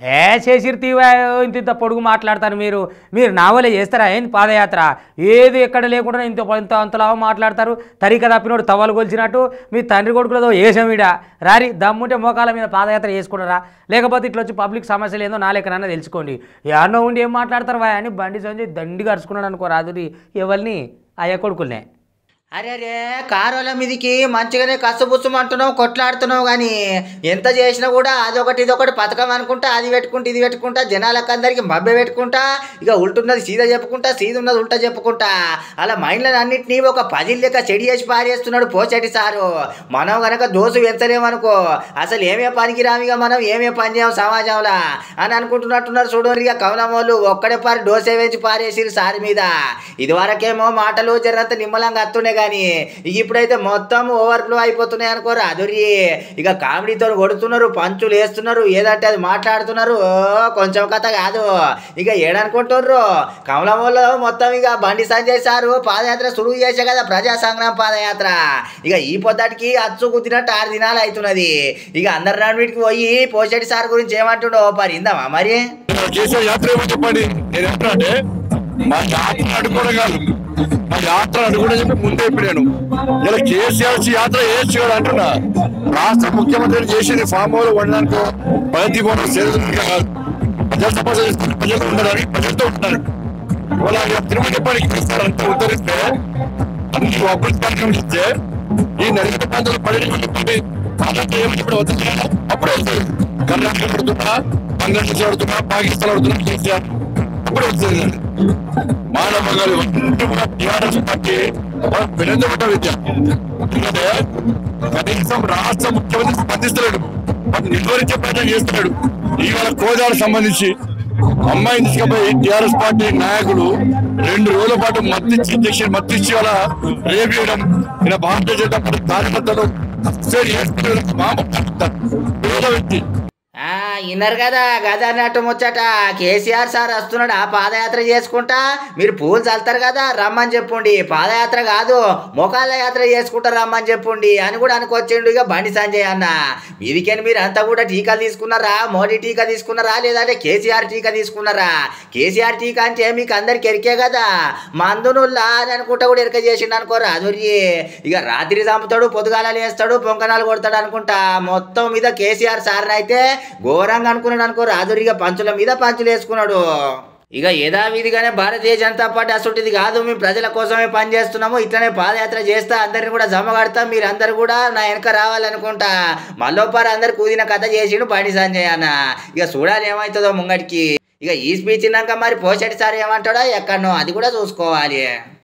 ఏ చేసిరు తీవా ఇంత ఇంత పొడుగు మాట్లాడతారు మీరు మీరు నావలే చేస్తారా ఏంది పాదయాత్ర ఏది ఎక్కడ లేకుండా ఇంత ఇంత అంతలాగా మాట్లాడతారు తరిక తప్పినోడు తవ్వలు కొలిచినట్టు మీ తండ్రి కొడుకులతో ఏసమిడ రారి దమ్ముంటే మోకాల మీద పాదయాత్ర చేసుకుంటారా లేకపోతే ఇట్లా వచ్చి పబ్లిక్ సమస్యలు ఏందో నా లెక్కనన్నా తెలుసుకోండి ఎవరినో ఉండి ఏం మాట్లాడతారు వా అని బండి సంజయ్ దండి కరుచుకున్నాడు అనుకో రాదురి ఎవరిని అయ్య కొడుకులనే అరే అరే కారుల మీదికి మంచిగానే కసుబుచ్చుమంటున్నావు కొట్లాడుతున్నావు కానీ ఎంత చేసినా కూడా అదొకటి ఇదొకటి పథకం అనుకుంటా అది పెట్టుకుంటా ఇది పెట్టుకుంటా జనాలకు అందరికి మబ్బె పెట్టుకుంటా ఇక ఉల్టున్నది సీదా చెప్పుకుంటా సీద ఉన్నది ఉల్టా చెప్పుకుంటా అలా మైండ్లను అన్నింటినీ ఒక పజిల్ లెక్క చెడి చేసి పారేస్తున్నాడు పోచెటి సారు మనం గనక దోసు పెంచలేమనుకో అసలు ఏమే పనికి రామిగా మనం ఏమే పని చేయం సమాజంలో అని అనుకుంటున్నట్టున్నారు చూడండి ఇక కమలం వాళ్ళు ఒక్కడే పారి డోసే వేసి పారేసిరు సారి మీద ఇదివరకేమో మాటలు జరంత నిమ్మలంగా వస్తుండే కానీ ఇక ఇప్పుడైతే మొత్తం ఓవర్ ఫ్లో అయిపోతున్నాయి అనుకోరు అదురి ఇక కామెడీతో కొడుతున్నారు పంచులు వేస్తున్నారు ఏదంటే అది మాట్లాడుతున్నారు ఓ, కొంచెం కథ కాదు ఇక ఏడనుకుంటుర్రు కమలంలో మొత్తం ఇక బండి సంజయ్ సారు పాదయాత్ర సులువు చేసే కదా ప్రజా సంగ్రామ పాదయాత్ర ఇక ఈ పొద్దుటికి అచ్చు కుదినట్టు ఆరు దినాలు అవుతున్నది ఇక అందరి నడిమిటికి పోయి పోషెట్టి సార్ గురించి ఏమంటుండో మరి ఇందామా మరి చేసే యాత్ర ఏమో చెప్పండి నేను ఎప్పుడంటే మా యాత్ర అడుకోవడం కాదు మా యాత్ర అడుగునే చెప్పి ముందే చెప్పాను ఇలా కేసీఆర్ యాత్ర చేయొచ్చు కదా అంటున్నా రాష్ట్ర ముఖ్యమంత్రి చేసింది ఫామ్ హౌస్ వండడానికి ప్రతి కూడా సేవలు కాదు ప్రజల సమస్య చేస్తున్న ప్రజలు ఉండడానికి ప్రజలతో ఉండడానికి ఇవాళ ఇలా తిరుమల పనికి ఇస్తారు అంత ఉద్ధరిస్తే అన్ని అభివృద్ధి కార్యక్రమం ఇస్తే ఈ నడిపే ప్రాంతాలు పర్యటన పాఠాలు ఏమని ఇప్పుడు అవుతుంది అప్పుడే వస్తుంది కర్ణాటక పడుతున్నా బంగ్లాదేశ్ ఆడుతున్నా పాకిస్తాన్ ఆడుతున్నా కేసీఆర్ అప్పుడే వస్తుంది మానవ టీఆర్ఎస్ పార్టీ వినందపడ్డ విద్య ఎందుకంటే కనీసం రాష్ట్ర ముఖ్యమంత్రి స్పందిస్తలేడు వాటిని నిర్వహించే ప్రయత్నం చేస్తున్నాడు ఇవాళ కోదాలకు సంబంధించి అమ్మాయిని తీసుకుపోయి టిఆర్ఎస్ పార్టీ నాయకులు రెండు రోజుల పాటు మత్తిచ్చి ఇంజక్షన్ మత్తిచ్చి వాళ్ళ రేపు చేయడం ఇలా భారతీయ జనతా పార్టీ కార్యకర్తలు సరే, చేసుకునే మామూలు పేద వ్యక్తి ఆ విన్నారు కదా గదా అన్నట్టు ముచ్చట కేసీఆర్ సార్ వస్తున్నాడు ఆ పాదయాత్ర చేసుకుంటా మీరు పూలు చల్లుతారు కదా రమ్మని చెప్పుండి పాదయాత్ర కాదు మొకాల యాత్ర చేసుకుంటా రమ్మని చెప్పుండి అని కూడా అనుకొచ్చిండు ఇక బండి సంజయ్ అన్న మీదికని మీరు అంతా కూడా టీకాలు తీసుకున్నారా మోడీ టీకా తీసుకున్నారా లేదంటే కేసీఆర్ టీకా తీసుకున్నారా కేసీఆర్ టీకా అంటే మీకు అందరికి ఎరికే కదా మందునుల్లా అని అనుకుంటా కూడా ఎరిక చేసిండు అనుకోరా అదురి ఇక రాత్రి చంపుతాడు పొద్దుగాల లేస్తాడు పొంకనాలు కొడతాడు అనుకుంటా మొత్తం మీద కేసీఆర్ సార్ అయితే ఘోరంగా అనుకున్నాడు అనుకో రాదురిగా పంచుల మీద పంచులు వేసుకున్నాడు ఇక యథావిధిగానే భారతీయ జనతా పార్టీ అసలుంటిది కాదు మేము ప్రజల కోసమే పనిచేస్తున్నాము ఇట్లనే పాదయాత్ర చేస్తా అందరిని కూడా జమ కడతా మీరు అందరు కూడా నా వెనక రావాలనుకుంటా మళ్ళొప్పారు అందరు కూదిన కథ చేసిండు బండి సంజయ్ అన్న ఇక చూడాలి ఏమవుతుందో ముంగడికి ఇక ఈ స్పీచ్ ఇన్నాక మరి పోషెట్టి సార్ ఏమంటాడో ఎక్కడనో అది కూడా చూసుకోవాలి